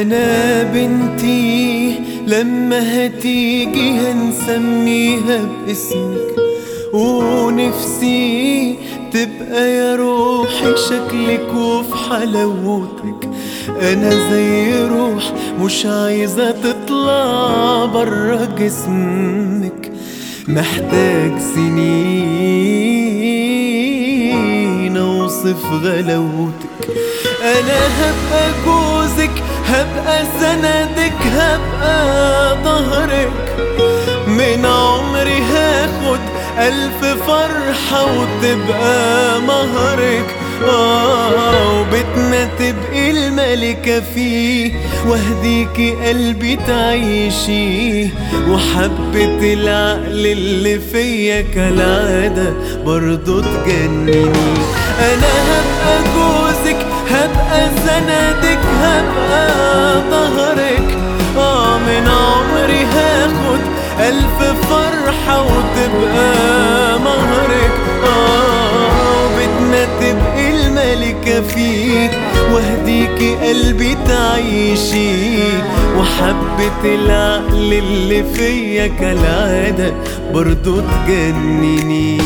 أنا بنتي لما هتيجي هنسميها باسمك ونفسي تبقى يا روحي شكلك وفي حلاوتك أنا زي روح مش عايزة تطلع برا جسمك محتاج سنين أوصف غلاوتك أنا هبقى جوزك هبقى سندك هبقى ظهرك من عمري هاخد ألف فرحة وتبقى مهرك آه وبيتنا تبقي الملكة فيه واهديكي قلبي تعيشي وحبة العقل اللي فيا كالعادة برضو تجنني أنا هبقى جوزك هبقى سندك هبقى ظهرك آه من عمري هاخد ألف فرحة وتبقى مهرك آه بدنا تبقي الملكة فيك واهديكي قلبي تعيشي وحبة العقل اللي فيا كالعادة برضو تجنني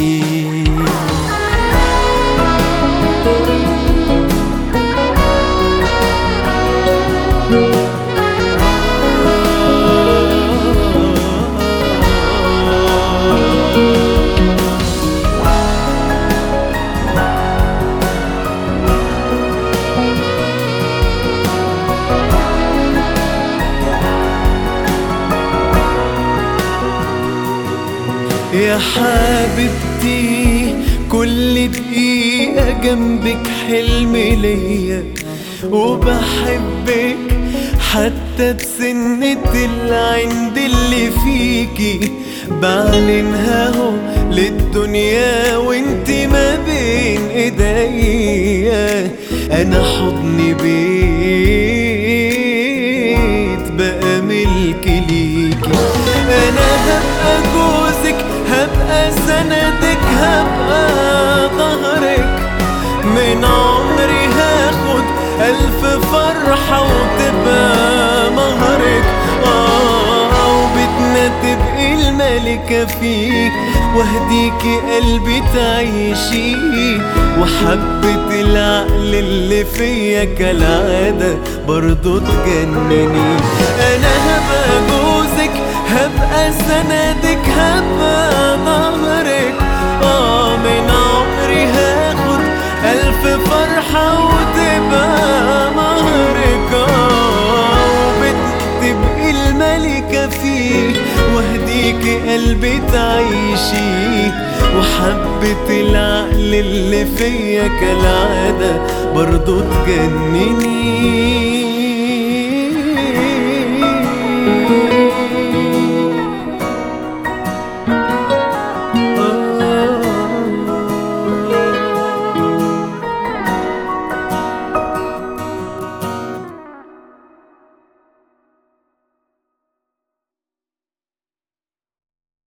يا حبيبتي كل دقيقة جنبك حلم ليا وبحبك حتى بسنة العند اللي فيكي بعلنها هو للدنيا وانت ما بين ايديا انا حضني بيت بقى ملك ليكي انا هبقى جوزك هبقى سندك هبقى ظهرك من عمري هاخد ألف فرحة وتبقى مهرك آه وبدنا تبقي الملكة فيك واهديكي قلبي تعيشي وحبة العقل اللي فيا كالعادة برضو تجنني أنا هبقى جوزك هبقى سندك هبقى ظهرك آه من عمري هاخد ألف فرحة وتبقى مهرك آه وبتبقي الملكة فيه واهديكي قلبي تعيشي وحبة العقل اللي فيا كالعادة برضو تجنني